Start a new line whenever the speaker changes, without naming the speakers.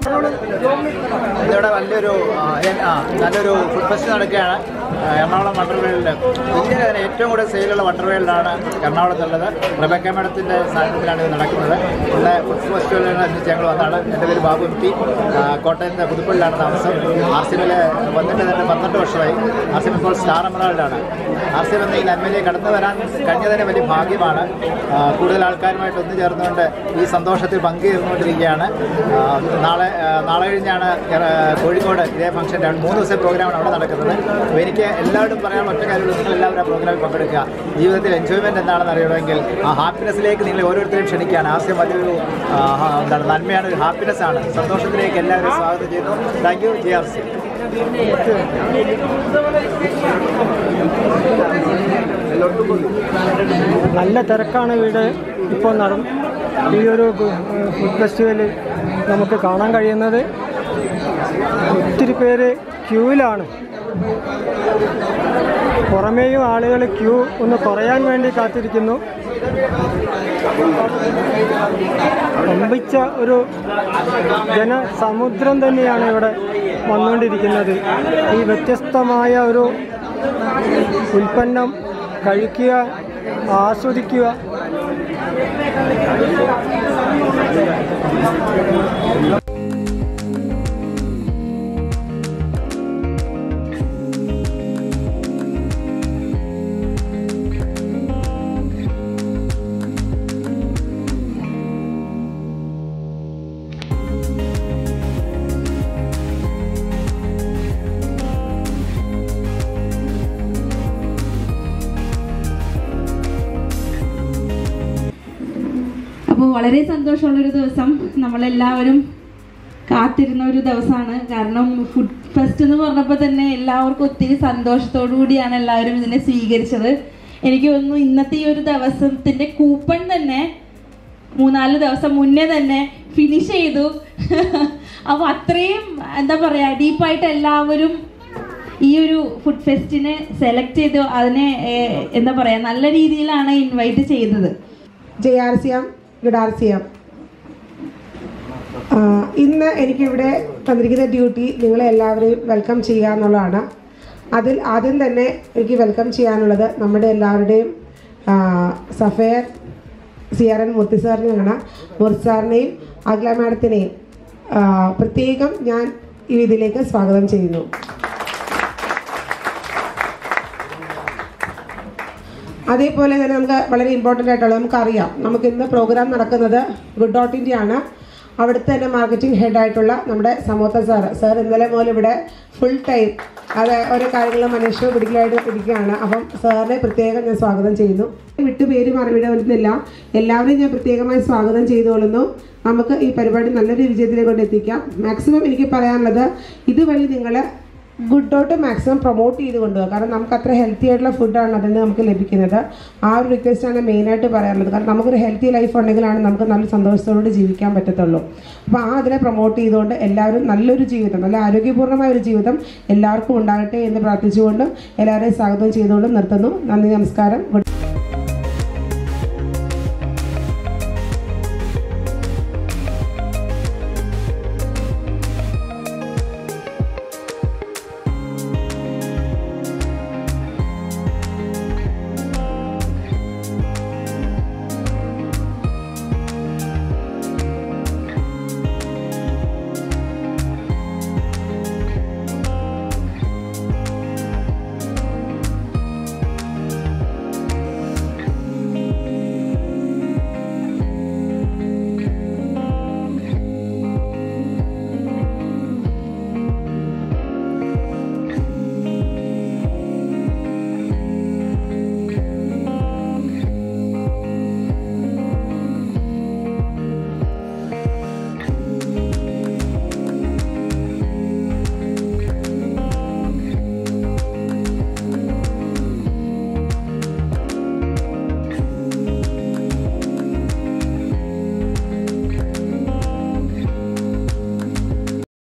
ഇന്നിവിടെ വലിയൊരു ആ, എ- ആ, നല്ലൊരു ഫുഡ് ഫെസ്റ്റ് നടക്കുകയാണ് ആ, എറണാകുളം വണ്ടർവേൾഡ് ഇന്ത്യയിലെ തന്നെ ഏറ്റവും കൂടുതൽ സെയിലുള്ള വണ്ടർവേൾഡാണ് എറണാകുളത്തുള്ളത് റബക്ക മേഡത്തിൻ്റെ സാന്നിധ്യത്തിലാണ് ഇത് നടക്കുന്നത് ഇവിടെ ഫുഡ് ഫെസ്റ്റിവലിനനുസരിച്ച് ഞങ്ങൾ വന്നാണ് എൻ്റെ പേര് ബാബു എം ടി ആ, കോട്ടയത്തെ പുതുപ്പള്ളിയിലാണ് താമസം ആർ സി എമ്മിൽ വന്നിട്ട് തന്നെ പന്ത്രണ്ട് വർഷമായി ആർ സി എം ഇപ്പോൾ സ്റ്റാർ എമറാൾഡാണ് ആർ സി എം എന്ന ഈ നന്മയിലേക്ക് കടന്നു വരാൻ കഴിഞ്ഞതിന് വലിയ ഭാഗ്യമാണ് ആ, കൂടുതൽ ആൾക്കാരുമായിട്ട് ഒത്തുചേർന്നുകൊണ്ട് ഈ സന്തോഷത്തിൽ പങ്കുചേർന്നുകൊണ്ടിരിക്കുകയാണ് ആ, നാളെ ആ, നാളെ കഴിഞ്ഞാണ് എറ- കോഴിക്കോട് ഇതേ ഫംഗ്ഷൻ രണ്ട് മൂന്ന് ദിവസം പ്രോഗ്രാമാണ് അവിടെ നടക്കുന്നത് അപ്പോൾ എനിക്ക് എല്ലാവരും പറയാൻ ഒറ്റ കാര്യമുള്ളൂ നിങ്ങൾ എല്ലാവരും ആ പ്രോഗ്രാമിൽ പങ്കെടുക്കുക ജീവിതത്തിൽ എൻജോയ്മെൻറ്റ് എന്താണെന്ന് അറിയണമെങ്കിൽ ആ ഹാപ്പിനെസ്സിലേക്ക് നിങ്ങൾ ഓരോരുത്തരെയും ക്ഷണിക്കുകയാണ് ആദ്യം വലിയൊരു ആ, ആ, എന്താണ് നന്മയാണ് ഒരു ഹാപ്പിനെസ് ആണ് സന്തോഷത്തിലേക്ക് എല്ലാവരും സ്വാഗതം ചെയ്യുന്നു thank you G R C
നല്ല തിരക്കാണ് ഇവിടെ ഇപ്പോൾ നട ഈ ഒരു ഫുഡ് ഫെസ്റ്റിവൽ നമുക്ക് കാണാൻ കഴിയുന്നത് ഒത്തിരി പേര് ക്യൂവിലാണ് പുറമേയും ആളുകൾ ക്യൂ ഒന്ന് കുറയാൻ വേണ്ടി കാത്തിരിക്കുന്നു വമ്പിച്ച ഒരു ജനസമുദ്രം തന്നെയാണ് ഇവിടെ വന്നുകൊണ്ടിരിക്കുന്നത് ഈ വ്യത്യസ്തമായ ഒരു ഉൽപ്പന്നം കഴിക്കുക ആസ്വദിക്കുക
അപ്പോൾ വളരെ സന്തോഷമുള്ളൊരു ദിവസം നമ്മളെല്ലാവരും കാത്തിരുന്ന ഒരു ദിവസമാണ് കാരണം ഫുഡ് ഫെസ്റ്റ് എന്ന് പറഞ്ഞപ്പോൾ തന്നെ എല്ലാവർക്കും ഒത്തിരി സന്തോഷത്തോടു കൂടിയാണ് എല്ലാവരും ഇതിനെ സ്വീകരിച്ചത് എനിക്ക് തോന്നുന്നു ഇന്നത്തെ ഈ ഒരു ദിവസത്തിൻ്റെ കൂപ്പൺ തന്നെ മൂന്നാല് ദിവസം മുന്നേ തന്നെ ഫിനിഷ് ചെയ്തു അപ്പോൾ അത്രയും എന്താ പറയുക ഡീപ്പായിട്ട് എല്ലാവരും ഈ ഒരു ഫുഡ് ഫെസ്റ്റിനെ സെലക്ട് ചെയ്തു അതിനെ ഏഹ്, എന്താ പറയുക നല്ല രീതിയിലാണ് ഇൻവൈറ്റ് ചെയ്തത്
J R C M good R C M ഇന്ന് എനിക്കിവിടെ തന്നിരിക്കുന്ന ഡ്യൂട്ടി നിങ്ങളെ എല്ലാവരെയും വെൽക്കം ചെയ്യുക എന്നുള്ളതാണ് അതിൽ ആദ്യം തന്നെ എനിക്ക് വെൽക്കം ചെയ്യാനുള്ളത് നമ്മുടെ എല്ലാവരുടെയും ആ, sapphire C R N Murthy സാറിനെയാണ് മൂർത്തി സാറിനെയും അഖില മാഡത്തിനെയും ആ, പ്രത്യേകം ഞാൻ ഈ ഇതിലേക്ക് സ്വാഗതം ചെയ്യുന്നു അതേപോലെ തന്നെ നമുക്ക് വളരെ ഇമ്പോർട്ടൻ്റ് ആയിട്ടുള്ള നമുക്കറിയാം നമുക്ക് ഇന്ന് പ്രോഗ്രാം നടക്കുന്നത് ഗുഡ് ഡോട്ട് ഇന്ത്യ ആണ് അവിടുത്തെ തന്നെ മാർക്കറ്റിംഗ് ഹെഡായിട്ടുള്ള നമ്മുടെ സമൂത്ത സാർ സാർ ഇന്നലെ മുതൽ ഇവിടെ ഫുൾ ടൈം അത് ഓരോ കാര്യങ്ങളും അന്വേഷണം പിടിക്കലായിട്ട് ഇരിക്കുകയാണ് അപ്പം സാറിനെ പ്രത്യേകം ഞാൻ സ്വാഗതം ചെയ്യുന്നു വിട്ടു പേര് മറുപടി വരുന്നില്ല എല്ലാവരെയും ഞാൻ പ്രത്യേകമായി സ്വാഗതം ചെയ്തുകൊള്ളുന്നു നമുക്ക് ഈ പരിപാടി നല്ലൊരു വിജയത്തിലേക്ക് കൊണ്ട് എത്തിക്കാം മാക്സിമം എനിക്ക് പറയാനുള്ളത് ഇതുവഴി നിങ്ങൾ ഗുഡ് ഡോട്ട് മാക്സിമം പ്രൊമോട്ട് ചെയ്ത് കൊണ്ടുപോകുക കാരണം നമുക്ക് അത്ര ഹെൽത്തി ആയിട്ടുള്ള ഫുഡാണ് അതിൽ നിന്ന് നമുക്ക് ലഭിക്കുന്നത് ആ ഒരു റിക്വസ്റ്റാണ് മെയിനായിട്ട് പറയാനുള്ളത് കാരണം നമുക്കൊരു ഹെൽത്തി ലൈഫ് ഉണ്ടെങ്കിലാണ് നമുക്ക് നല്ല സന്തോഷത്തോടുകൂടി ജീവിക്കാൻ പറ്റത്തുള്ളൂ അപ്പോൾ ആ അതിനെ പ്രൊമോട്ട് ചെയ്തുകൊണ്ട് എല്ലാവരും നല്ലൊരു ജീവിതം നല്ല ആരോഗ്യപൂർണ്ണമായ ഒരു ജീവിതം എല്ലാവർക്കും ഉണ്ടാകട്ടെ എന്ന് പ്രാർത്ഥിച്ചുകൊണ്ടും എല്ലാവരെയും സ്വാഗതം ചെയ്തുകൊണ്ടും നിർത്തുന്നു നന്ദി നമസ്കാരം ഗുഡ്